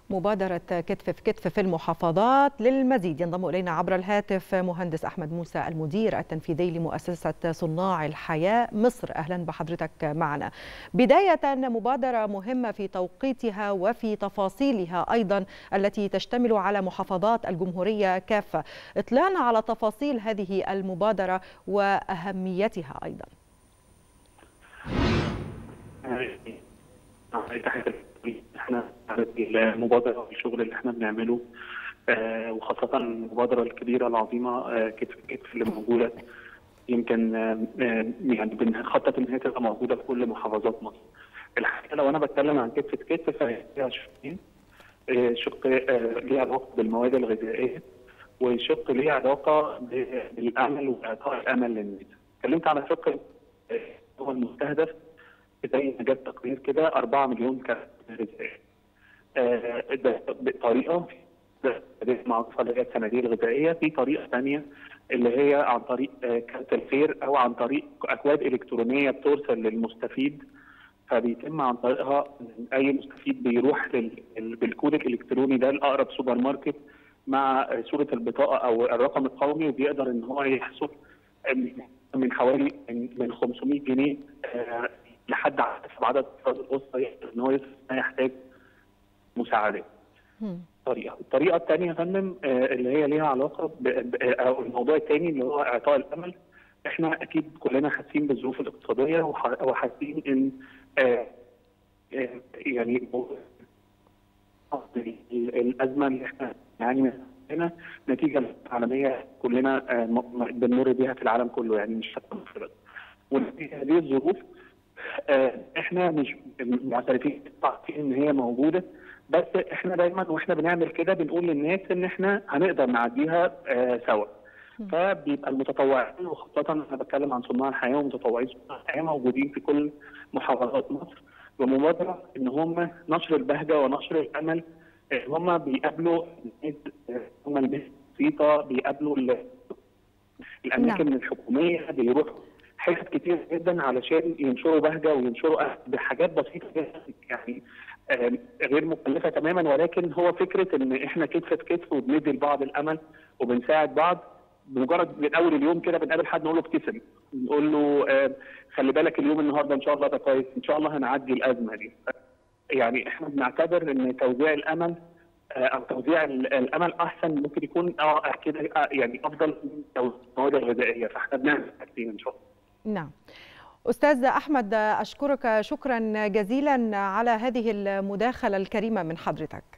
مبادرة كتف في كتف في المحافظات للمزيد ينضم إلينا عبر الهاتف مهندس أحمد موسى المدير التنفيذي لمؤسسة صناع الحياة مصر أهلا بحضرتك معنا بداية مبادرة مهمة في توقيتها وفي تفاصيلها أيضا التي تشتمل على محافظات الجمهورية كافة اطلعنا على تفاصيل هذه المبادرة وأهميتها أيضا احنا المبادره والشغل اللي احنا بنعمله آه وخاصه المبادره الكبيره العظيمه آه كتف كتف اللي موجوده يمكن آه يعني بنخطط ان هي تبقى موجوده في كل محافظات مصر. الحقيقه لو انا بتكلم عن كتف كتف فهي فيها شقين شق ليه علاقه بالمواد الغذائيه وشق ليه علاقه بالامل واعطاء الامل للناس. اتكلمت على شق هو المستهدف زي ما جاب تقرير كده 4 مليون كارت غذائي. آه ده بطريقه معروفه اللي هي الصناديق الغذائيه، في طريقه ثانيه اللي هي عن طريق آه كارت الخير او عن طريق اكواد الكترونيه بترسل للمستفيد فبيتم عن طريقها اي مستفيد بيروح بالكود الالكتروني ده لاقرب سوبر ماركت مع صوره البطاقه او الرقم القومي وبيقدر ان هو يحصل من حوالي من 500 جنيه آه لحد حسب عدد افراد الاسره يقدر ان هو يحتاج مساعدات. طريقه، الطريقه الثانيه يا فندم اللي هي ليها علاقه او الموضوع الثاني اللي هو اعطاء الامل احنا اكيد كلنا حاسين بالظروف الاقتصاديه وحاسين ان يعني الازمه اللي احنا يعني منها نتيجه عالميه كلنا بنمر بيها في العالم كله يعني مش حتى مصر بس. ونتيجه هذه الظروف احنا مش معترفين ان هي موجوده بس احنا دايما واحنا بنعمل كده بنقول للناس ان احنا هنقدر نعديها اه سوا فبيبقى المتطوعين وخاصه انا بتكلم عن صناع الحياه ومتطوعين صناع الحياه موجودين في كل محافظات مصر بمبادره ان هم نشر البهجه ونشر الامل هم بيقابلوا هم الناس البسيطه بيقابلوا الاماكن نعم. الحكوميه بيروحوا حاجات كتير جدا علشان ينشروا بهجه وينشروا بحاجات بسيطه جدا يعني غير مكلفه تماما ولكن هو فكره ان احنا كتف في كتف وبندي لبعض الامل وبنساعد بعض بمجرد من اول اليوم كده بنقابل حد نقول له ابتسم نقول له خلي بالك اليوم النهارده ان شاء الله ده كويس ان شاء الله هنعدي الازمه دي يعني احنا بنعتبر ان توزيع الامل او توزيع الامل احسن ممكن يكون اه كده يعني افضل من المواد الغذائيه فاحنا بنعمل حاجتين ان شاء الله نعم أستاذ أحمد أشكرك شكرا جزيلا على هذه المداخلة الكريمة من حضرتك